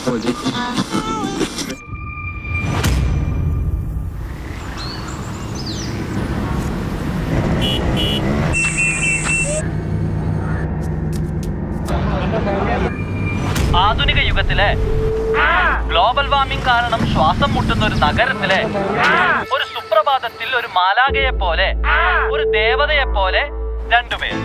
ആധുനിക യുഗത്തിലെ global warming കാരണം ശ്വാസം മുട്ടുന്ന ഒരു നഗരത്തിലെ ഒരു സുപ്രഭാതത്തിൽ ഒരു മാലാകയെ പോലെ ഒരു ദേവതയെ പോലെ രണ്ടുപേർ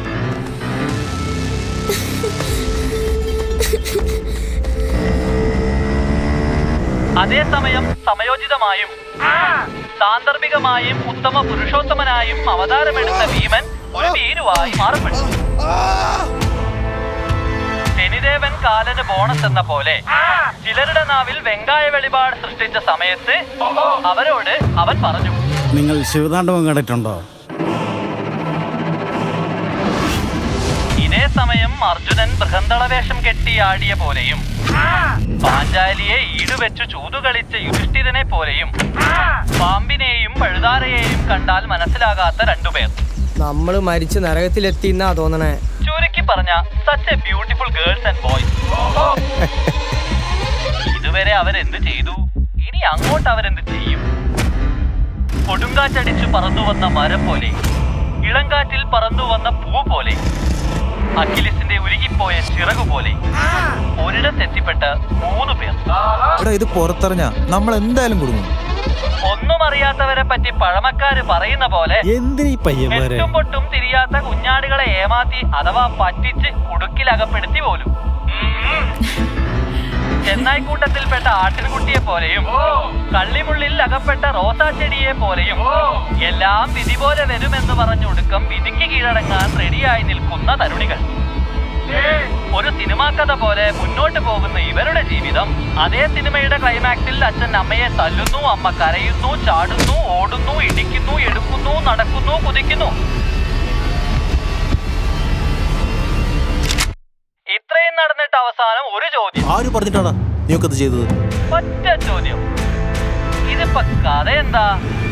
അതേസമയം സമയോചിതമായും സാന്ദർഭികമായും ഉത്തമ പുരുഷോത്തമനായും അവതാരമെടുത്ത ഭീമൻ ഒരു ഭീരുവായി മാറപ്പെട്ടു ശനിദേവൻ കാലന് ബോണസ് എന്ന പോലെ ചിലരുടെ നാവിൽ വെങ്കായ വെളിപാട് സൃഷ്ടിച്ച സമയത്ത് അവരോട് അവൻ പറഞ്ഞു നിങ്ങൾ ശിവതാണ്ഡവം കണ്ടിട്ടുണ്ടോ ഇതേ സമയം അർജുനൻ ബൃഹന്തളവേഷം കെട്ടി ആടിയ പോലെയും പാഞ്ചാലിയെ ഈടുവെച്ചു ചൂതുകളിച്ച യുധിഷ്ഠിരനെ പോലെയും പാമ്പിനെയും പഴുതാരയെയും കണ്ടാൽ മനസ്സിലാകാത്ത രണ്ടുപേർ നമ്മള് മരിച്ച് നരകത്തിലെത്തിന്നാ തോന്നണേ ചുരുക്കി പറഞ്ഞ such a beautiful girls and boys ഇതുവരെ അവരെന്ത് ചെയ്തു ഇനി അങ്ങോട്ട് അവരെന്ത് ചെയ്യും കൊടുങ്കാറ്റടിച്ചു പറന്നു വന്ന മരം പോലെ ഇളങ്കാറ്റിൽ പറന്നു വന്ന പൂ പോലെ അഖിലിസിന്റെ ഉരുകിപ്പോയ ചിറകു പോലെ ഒരിടത്തെത്തിപ്പെട്ട മൂന്ന് പേർ എടാ ഇത് പുറത്തറിഞ്ഞ നമ്മൾ എന്തായാലും കുടുങ്ങും ഒന്നും അറിയാത്തവരെ പറ്റി പഴമക്കാര് പറയുന്ന പോലെ എന്തിനീ പയ്യന്മാരെ എട്ടും പൊട്ടും തിരിയാത്ത കുഞ്ഞാടുകളെ ഏമാത്തി അഥവാ പറ്റിച്ച് കുടുക്കിലകപ്പെടുത്തി പോലും ചെന്നായിക്കൂട്ടത്തിൽപ്പെട്ട ആട്ടിൻകുട്ടിയെ പോലെയും കള്ളിമുള്ളിൽ അകപ്പെട്ട റോസാ ചെടിയെ പോലെയും എല്ലാം വിധി പോലെ വരുമെന്ന് പറഞ്ഞൊടുക്കം വിധിക്ക് കീഴടങ്ങാൻ റെഡിയായി നിൽക്കുന്ന തരുണികൾ ഒരു സിനിമാ കഥ പോലെ മുന്നോട്ട് പോകുന്ന ഇവരുടെ ജീവിതം അതേ സിനിമയുടെ ക്ലൈമാക്സിൽ അച്ഛൻ അമ്മയെ തല്ലുന്നു അമ്മ കരയുന്നു ചാടുന്നു ഓടുന്നു ഇടിക്കുന്നു എടുക്കുന്നു നടക്കുന്നു കുതിക്കുന്നു ഇത്രയും നടന്നിട്ട് അവസാനം ഒരു ചോദ്യം ആര് പറഞ്ഞിട്ടാടാ നീയൊക്കെ അത് ചെയ്തത് ഒറ്റ ചോദ്യം ഇതിപ്പോ കഥ എന്താ